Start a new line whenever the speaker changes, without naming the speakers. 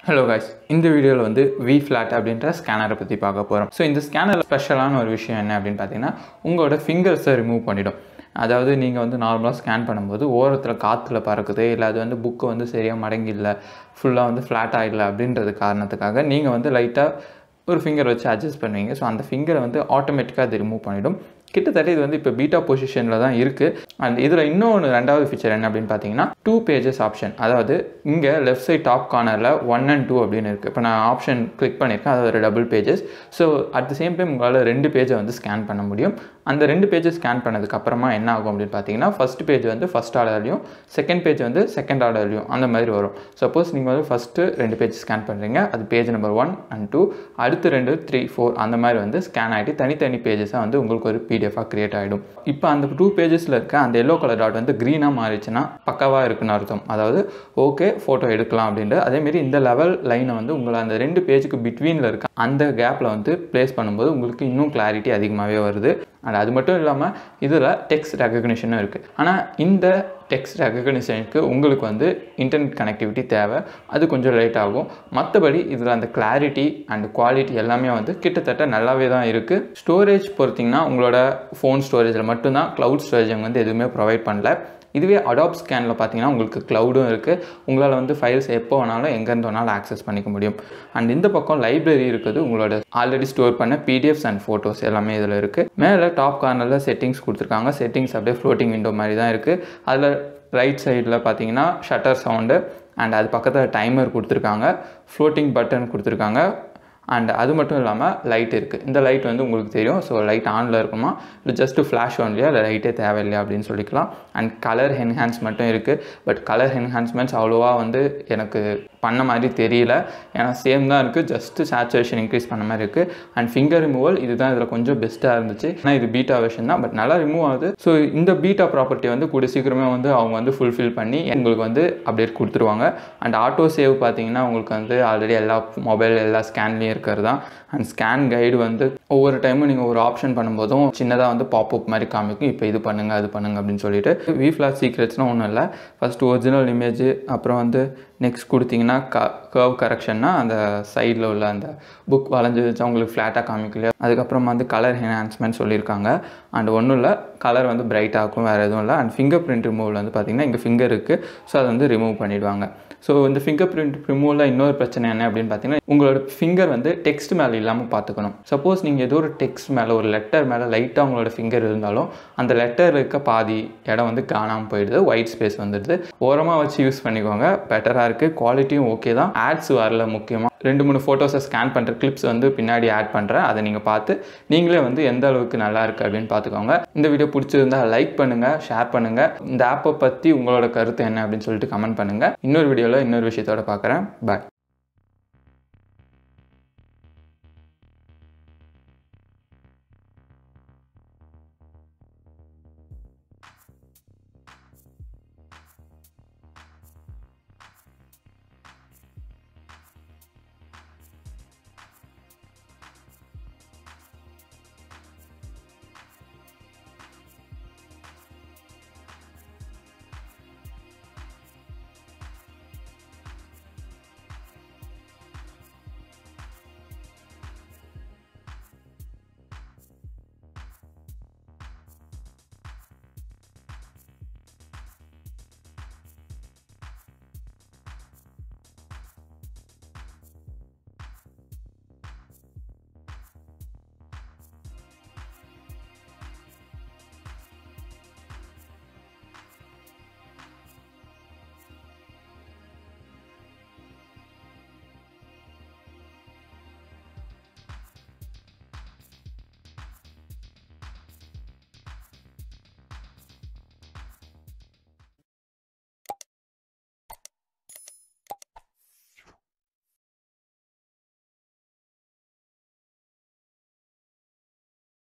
hello guys இந்த வீடியோவில் வந்து வி ஃப்ளாட் அப்படின்ற ஸ்கேனரை பற்றி பார்க்க போகிறோம் ஸோ இந்த ஸ்கேனரில் ஸ்பெஷலான ஒரு விஷயம் என்ன அப்படின்னு பார்த்தீங்கன்னா உங்களோட ஃபிங்கர்ஸை ரிமூவ் பண்ணிடும் அதாவது நீங்கள் வந்து நார்மலாக ஸ்கேன் பண்ணும்போது ஓரத்தில் காற்றுல பறக்குது இல்லை அது வந்து புக்கு வந்து சரியாக மடங்கில்லை ஃபுல்லாக வந்து ஃப்ளாட் ஆகிடல அப்படின்றது காரணத்துக்காக நீங்கள் வந்து லைட்டாக ஒரு ஃபிங்கர் வச்சு அட்ஜஸ்ட் பண்ணுவீங்க ஸோ அந்த ஃபிங்கரை வந்து ஆட்டோமேட்டிக்காக அது ரிமூவ் பண்ணிடும் கிட்டத்தட்ட இது வந்து இப்போ பீட்டா பொசிஷனில் தான் இருக்குது அண்ட் இதில் இன்னொன்று ரெண்டாவது ஃபீச்சர் என்ன அப்படின்னு பார்த்தீங்கன்னா டூ பேஜஸ் ஆப்ஷன் அதாவது இங்கே லெஃப்ட் சைட் டாப் கார்னரில் ஒன் அண்ட் டூ அப்படின்னு இருக்குது இப்போ நான் ஆப்ஷன் கிளிக் பண்ணியிருக்கேன் அது ஒரு double pages so at the same time உங்களால் ரெண்டு பேஜை வந்து ஸ்கேன் பண்ண முடியும் அந்த ரெண்டு பேஜஸ் ஸ்கேன் பண்ணதுக்கு அப்புறமா என்ன ஆகும் அப்படின்னு பார்த்தீங்கன்னா ஃபஸ்ட் பேஜ் வந்து ஃபஸ்ட் ஆர்டர்லையும் செகண்ட் பேஜ் வந்து செகண்ட் ஆர்டர்லையும் அந்த மாதிரி வரும் சப்போஸ் நீங்கள் வந்து ஃபஸ்ட்டு ரெண்டு பேஜ் ஸ்கேன் பண்ணுறீங்க அது page number one and two அடுத்து ரெண்டு த்ரீ ஃபோர் அந்த மாதிரி வந்து ஸ்கேன் ஆகிட்டு தனித்தனி பேஜஸாக வந்து உங்களுக்கு ஒரு பிடிஎஃபாக க்ரியேட் ஆகிடும் இப்போ அந்த டூ பேஜஸில் இருக்க அந்த எல்லோ கலர் டாட் வந்து க்ரீனாக மாறிச்சுன்னா பக்காவாக இருக்குன்னு அர்த்தம் அதாவது ஓகே ஃபோட்டோ எடுக்கலாம் அப்படின்ட்டு அதேமாரி இந்த லெவல் லைனை வந்து உங்களை அந்த ரெண்டு பேஜுக்கு பிட்வீனில் இருக்க அந்த கேப்பில் வந்து ப்ளேஸ் பண்ணும்போது உங்களுக்கு இன்னும் கிளாரிட்டி அதிகமாகவே வருது அண்ட் அது மட்டும் இல்லாமல் இதில் டெக்ஸ்ட் ரெக்கக்னிஷனும் இருக்குது ஆனால் இந்த டெக்ஸ்ட் ரெக்கக்னிஷனுக்கு உங்களுக்கு வந்து இன்டர்நெட் கனெக்டிவிட்டி தேவை அது கொஞ்சம் லேட் ஆகும் மற்றபடி இதில் அந்த கிளாரிட்டி அண்ட் குவாலிட்டி எல்லாமே வந்து கிட்டத்தட்ட நல்லாவே தான் இருக்குது ஸ்டோரேஜ் பொறுத்திங்கன்னா உங்களோட ஃபோன் ஸ்டோரேஜில் மட்டும்தான் க்ளவுட் ஸ்டோரேஜ் வந்து எதுவுமே ப்ரொவைட் பண்ணல இதுவே அடாப் ஸ்கேனில் பார்த்தீங்கன்னா உங்களுக்கு க்ளவுடும் இருக்குது உங்களால் வந்து ஃபைல்ஸ் எப்போ வேணாலும் எங்கேருந்து வேணாலும் ஆக்சஸ் பண்ணிக்க முடியும் அண்ட் இந்த பக்கம் லைப்ரரி இருக்குது உங்களோட ஆல்ரெடி ஸ்டோர் பண்ண பிடிஎஃப்ஸ் அண்ட் ஃபோட்டோஸ் எல்லாமே இதில் இருக்குது மேலே டாப் கார்னரில் செட்டிங்ஸ் கொடுத்துருக்காங்க செட்டிங்ஸ் அப்படியே ஃப்ளோட்டிங் விண்டோ மாதிரி தான் இருக்குது அதில் ரைட் சைடில் பார்த்தீங்கன்னா ஷட்டர் சவுண்டு அண்ட் அது பக்கத்தில் டைமர் கொடுத்துருக்காங்க ஃப்ளோட்டிங் பட்டன் கொடுத்துருக்காங்க அண்ட் அது மட்டும் இல்லாமல் லைட் இருக்குது இந்த லைட் வந்து உங்களுக்கு தெரியும் ஸோ லைட் ஆனில் இருக்குமா இல்லை ஜஸ்ட்டு ஃப்ளாஷ் ஒன்லையா இல்லை லைட்டே தேவையில்லையா அப்படின்னு சொல்லிக்கலாம் அண்ட் கலர் என்ஹான்ஸ் மட்டும் இருக்குது பட் கலர் என்ஹான்ஸ்மெண்ட்ஸ் அவ்வளோவா வந்து எனக்கு பண்ண மாதிரி தெரியல ஏன்னா சேம் தான் இருக்குது ஜஸ்ட்டு சேச்சுரேஷன் இன்க்ரீஸ் பண்ண மாதிரி இருக்குது அண்ட் ஃபிங்கர் ரிமூவல் இதுதான் இதில் கொஞ்சம் பெஸ்ட்டாக இருந்துச்சு ஏன்னா இது பீட்டா வெர்ஷன் தான் பட் நல்லா ரிமூவ் ஆகுது ஸோ இந்த பீட்டா ப்ராப்பர்ட்டி வந்து கூட சீக்கிரமே வந்து அவங்க வந்து ஃபுல்ஃபில் பண்ணி உங்களுக்கு வந்து அப்டேட் கொடுத்துருவாங்க அண்ட் ஆட்டோ சேவ் பார்த்தீங்கன்னா உங்களுக்கு வந்து ஆல்ரெடி எல்லா மொபைல் எல்லா ஸ்கேன்லேயும் இருக்கிறது தான் அண்ட் ஸ்கேன் கைடு வந்து ஒவ்வொரு டைமும் நீங்கள் ஒரு ஆப்ஷன் பண்ணும்போதும் சின்னதாக வந்து பாப்அப் மாதிரி காமிக்கும் இப்போ இது பண்ணுங்கள் அது பண்ணுங்கள் அப்படின்னு சொல்லிட்டு வி ஃப்ளாட் சீக்ரெட்ஸ்னால் ஒன்றும் இல்லை ஃபஸ்ட்டு ஒரிஜினல் இமேஜ் அப்புறம் வந்து நெக்ஸ்ட் கொடுத்தீங்கன்னா க கர்வ் கரெக்ஷன்னா அந்த சைடில் உள்ள அந்த புக் வளைஞ்சு வச்சா உங்களுக்கு ஃப்ளாட்டாக காமிக்கலையா அதுக்கப்புறம் வந்து கலர் என்ஹான்ஸ்மெண்ட் சொல்லியிருக்காங்க அண்ட் ஒன்றும் இல்லை கலர் வந்து பிரைட் ஆகும் வேறு எதுவும் இல்லை அண்ட் ஃபிங்கர் பிரிண்ட் ரிமூவல் வந்து பார்த்திங்கன்னா இங்கே ஃபிங்கர் இருக்குது ஸோ அதை வந்து ரிமூவ் பண்ணிவிடுவாங்க ஸோ இந்த ஃபிங்கர் பிரிண்ட் ரிமூவில் இன்னொரு பிரச்சனை என்ன அப்படின்னு பார்த்தீங்கன்னா உங்களோட ஃபிங்கர் வந்து டெக்ஸ்ட் மேலே இல்லாமல் பார்த்துக்கணும் சப்போஸ் நீங்கள் ஏதோ ஒரு டெக்ஸ்ட் மேலே ஒரு லெட்டர் மேலே லைட்டாக உங்களோட ஃபிங்கர் இருந்தாலும் அந்த லெட்டர் இருக்க பாதி இடம் வந்து காணாமல் போயிடுது ஒயிட் ஸ்பேஸ் வந்துடுது ஓரமாக வச்சு யூஸ் பண்ணிக்கோங்க பெட்டராக இருக்குது குவாலிட்டியும் ஓகே தான் ஆட்ஸ் வரல முக்கியமாக ரெண்டு மூணு ஃபோட்டோஸை ஸ்கேன் பண்ணுற கிளிப்ஸ் வந்து பின்னாடி ஆட் பண்ணுறேன் அதை நீங்கள் பார்த்து நீங்களே வந்து எந்த அளவுக்கு நல்லா இருக்குது அப்படின்னு பார்த்துக்கோங்க இந்த வீடியோ பிடிச்சிருந்தா லைக் பண்ணுங்கள் ஷேர் பண்ணுங்கள் இந்த ஆப்பை பற்றி உங்களோட கருத்து என்ன அப்படின்னு சொல்லிட்டு கமெண்ட் பண்ணுங்கள் இன்னொரு வீடியோவில் இன்னொரு விஷயத்தோட பார்க்குறேன் பாய்